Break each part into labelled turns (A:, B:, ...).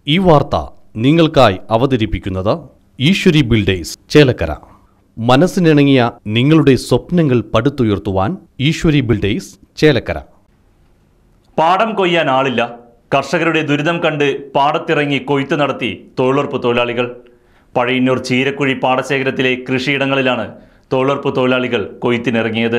A: ഈ വാർത്ത നിങ്ങൾക്കായി അവതരിപ്പിക്കുന്നത് ഈശ്വരി ബിൽഡേഴ്സ് ചേലക്കര മനസ്സിനിണങ്ങിയ നിങ്ങളുടെ സ്വപ്നങ്ങൾ പടുത്തുയർത്തുവാൻ ഈശ്വരി ബിൽഡേഴ്സ് ചേലക്കര
B: പാടം കൊയ്യാൻ ആളില്ല കർഷകരുടെ ദുരിതം കണ്ട് പാടത്തിറങ്ങി കൊയ്ത്ത് നടത്തി തൊഴിലുറപ്പ് തൊഴിലാളികൾ പഴയന്നൂർ ചീരക്കുഴി പാടശേഖരത്തിലെ കൃഷിയിടങ്ങളിലാണ് തൊഴിലുറപ്പ് തൊഴിലാളികൾ കൊയ്ത്തിനിറങ്ങിയത്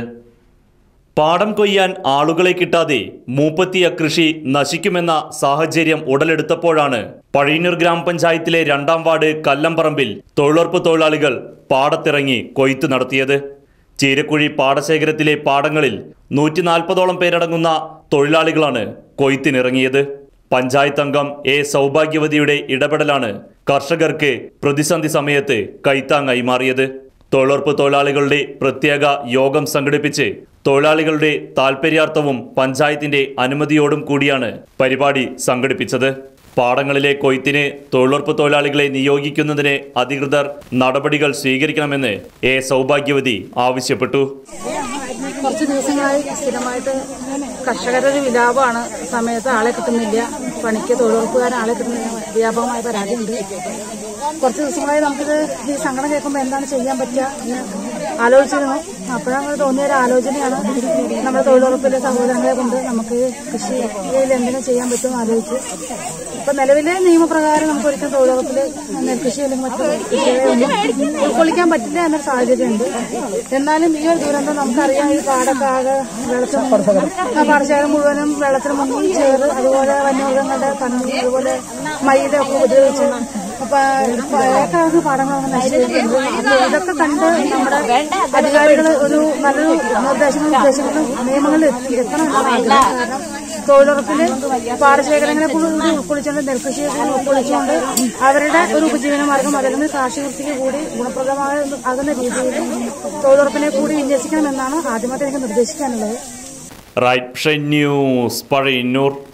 B: പാടം കൊയ്യാൻ ആളുകളെ കിട്ടാതെ മൂപ്പത്തിയ കൃഷി നശിക്കുമെന്ന സാഹചര്യം ഉടലെടുത്തപ്പോഴാണ് പഴയന്നൂർ ഗ്രാമപഞ്ചായത്തിലെ രണ്ടാം വാർഡ് കല്ലമ്പറമ്പിൽ തൊഴിലുറപ്പ് തൊഴിലാളികൾ പാടത്തിറങ്ങി കൊയ്ത്ത് നടത്തിയത് ചീരക്കുഴി പാടശേഖരത്തിലെ പാടങ്ങളിൽ നൂറ്റി നാൽപ്പതോളം പേരടങ്ങുന്ന തൊഴിലാളികളാണ് കൊയ്ത്തിനിറങ്ങിയത് പഞ്ചായത്ത് അംഗം എ സൗഭാഗ്യവതിയുടെ ഇടപെടലാണ് കർഷകർക്ക് പ്രതിസന്ധി സമയത്ത് കൈത്താങ്ങായി മാറിയത് തൊഴിലുറപ്പ് തൊഴിലാളികളുടെ പ്രത്യേക യോഗം സംഘടിപ്പിച്ച് തൊഴിലാളികളുടെ താൽപര്യാർത്ഥവും പഞ്ചായത്തിന്റെ അനുമതിയോടും കൂടിയാണ് പരിപാടി സംഘടിപ്പിച്ചത് പാടങ്ങളിലെ കൊയ്ത്തിന് തൊഴിലുറപ്പ് തൊഴിലാളികളെ നിയോഗിക്കുന്നതിന് അധികൃതർ നടപടികൾ സ്വീകരിക്കണമെന്ന് എ സൗഭാഗ്യവതി ആവശ്യപ്പെട്ടു
C: കുറച്ച് ദിവസങ്ങളായി സ്ഥിരമായിട്ട് കർഷകരുടെ ഒരു വിലാപമാണ് സമയത്ത് ആളെ കിട്ടുന്നില്ല പണിക്ക് തൊഴിലുറപ്പുകാരൻ ആളെ കിട്ടുന്നില്ല വ്യാപകമായ പരാതിയുണ്ട് കുറച്ച് ദിവസങ്ങളായി നമുക്കിത് ഈ സങ്കടം കേൾക്കുമ്പോൾ എന്താണ് ചെയ്യാൻ പറ്റുക എന്ന് ആലോചിച്ചിരുന്നു അപ്പോഴങ്ങനെ തോന്നിയ ഒരു ആലോചനയാണ് നമ്മുടെ തൊഴിലുറപ്പിലെ സഹോദരങ്ങളെ കൊണ്ട് നമുക്ക് കൃഷിയിൽ എന്തെങ്കിലും ചെയ്യാൻ പറ്റുമെന്ന് ആലോചിച്ച് ഇപ്പൊ നിലവിലെ നിയമപ്രകാരം നമുക്ക് ഒരിക്കലും തൊഴിലുറപ്പില് നെൽകൃഷി അല്ലെങ്കിൽ മറ്റു കൃഷികളെ ഒന്നും ഉൾക്കൊള്ളിക്കാൻ പറ്റില്ല എന്നൊരു സാഹചര്യമുണ്ട് എന്നാലും ഈ ഒരു ദുരന്തം നമുക്കറിയാം ഈ പാടൊക്കെ ആകെ വെള്ളത്തിൽ ആ പാടശേഖരം മുഴുവനും വെള്ളത്തിൽ മുങ്ങി ചേറ് അതുപോലെ വന്യമൃഗങ്ങളുടെ പന്നി അതുപോലെ മയിലൊക്കെ ഉപദ്രവിച്ചു അപ്പൊ ഏക്കാർക്ക് പാടങ്ങളൊക്കെ നശിച്ചിട്ടുണ്ട് അപ്പൊ ഇതൊക്കെ കണ്ട് നമ്മുടെ അധികാരികൾ ഒരു നല്ലൊരു നിർദ്ദേശങ്ങളും നിർദ്ദേശങ്ങളും നിയമങ്ങളിൽ എത്തി- എത്തണം എന്നാണ് ആഗ്രഹം. കാരണം തൊഴിലുറപ്പില് പാടശേഖരങ്ങളെ കൂടി ഉൾക്കൊള്ളിച്ചുകൊണ്ട് നെൽകൃഷിയെ കൂടി ഉൾക്കൊള്ളിച്ചുകൊണ്ട് അവരുടെ ഒരു ഉപജീവന മാർഗം അതല്ലെങ്കിൽ കാർഷിക വൃത്തിക്ക് കൂടി ഗുണപ്രദമായ ആകുന്ന രീതിയിൽ തൊഴിലുറപ്പിനെ കൂടി വിന്യസിക്കണമെന്നാണ് ആദ്യമായിട്ട് എനിക്ക് നിർദ്ദേശിക്കാനുള്ളത്
B: റൈറ്റ് ന്യൂസ് പഴയന്നൂർ